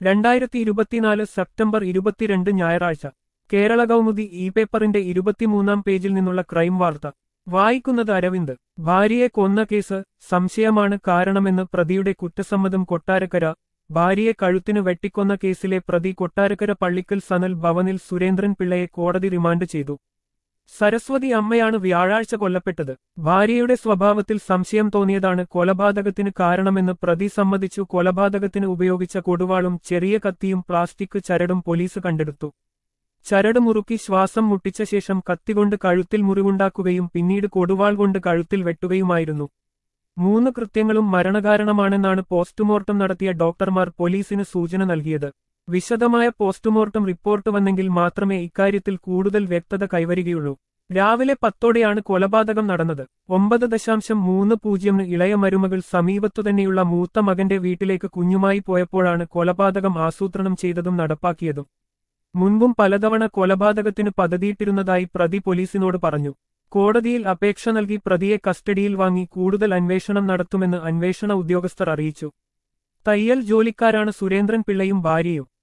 രണ്ടായിരത്തി ഇരുപത്തിനാല് സെപ്റ്റംബർ ഇരുപത്തിരണ്ട് ഞായറാഴ്ച കേരള കൗമുദി ഇ പേപ്പറിന്റെ ഇരുപത്തിമൂന്നാം പേജിൽ നിന്നുള്ള ക്രൈം വാർത്ത വായിക്കുന്നത് അരവിന്ദ് ഭാര്യയെ കൊന്ന കേസ് സംശയമാണ് കാരണമെന്ന് പ്രതിയുടെ കുറ്റസമ്മതം കൊട്ടാരക്കര ഭാര്യയെ കഴുത്തിന് വെട്ടിക്കൊന്ന കേസിലെ പ്രതി കൊട്ടാരക്കര പള്ളിക്കൽ സനൽ ഭവനിൽ സുരേന്ദ്രൻ പിള്ളയെ കോടതി റിമാൻഡ് ചെയ്തു സരസ്വതി അമ്മയാണ് വ്യാഴാഴ്ച കൊല്ലപ്പെട്ടത് ഭാര്യയുടെ സ്വഭാവത്തിൽ സംശയം തോന്നിയതാണ് കൊലപാതകത്തിന് കാരണമെന്ന് പ്രതി സമ്മതിച്ചു കൊലപാതകത്തിന് ഉപയോഗിച്ച കൊടുവാളും ചെറിയ കത്തിയും പ്ലാസ്റ്റിക് ചരടും പോലീസ് കണ്ടെടുത്തു ചരട് മുറുക്കി ശ്വാസം മുട്ടിച്ച ശേഷം കത്തികൊണ്ട് കഴുത്തിൽ മുറിവുണ്ടാക്കുകയും പിന്നീട് കൊടുവാൾ കൊണ്ട് കഴുത്തിൽ വെട്ടുകയുമായിരുന്നു മൂന്ന് കൃത്യങ്ങളും മരണകാരണമാണെന്നാണ് പോസ്റ്റ്മോർട്ടം നടത്തിയ ഡോക്ടർമാർ പോലീസിന് സൂചന നൽകിയത് വിശദമായ പോസ്റ്റ്മോർട്ടം റിപ്പോർട്ട് വന്നെങ്കിൽ മാത്രമേ ഇക്കാര്യത്തിൽ കൂടുതൽ വ്യക്തത കൈവരികയുള്ളൂ രാവിലെ പത്തോടെയാണ് കൊലപാതകം നടന്നത് ഒമ്പത് ദശാംശം മൂന്ന് പൂജ്യമിന് ഇളയ മരുമകൾ സമീപത്തു തന്നെയുള്ള മൂത്ത മകന്റെ വീട്ടിലേക്ക് കുഞ്ഞുമായി പോയപ്പോഴാണ് കൊലപാതകം ആസൂത്രണം ചെയ്തതും നടപ്പാക്കിയതും മുൻപും പലതവണ കൊലപാതകത്തിന് പദ്ധതിയിട്ടിരുന്നതായി പ്രതി പോലീസിനോട് പറഞ്ഞു കോടതിയിൽ അപേക്ഷ നൽകി പ്രതിയെ കസ്റ്റഡിയിൽ വാങ്ങി കൂടുതൽ അന്വേഷണം നടത്തുമെന്ന് അന്വേഷണ ഉദ്യോഗസ്ഥർ അറിയിച്ചു തയ്യൽ ജോലിക്കാരാണ് സുരേന്ദ്രൻ പിള്ളയും ഭാര്യയും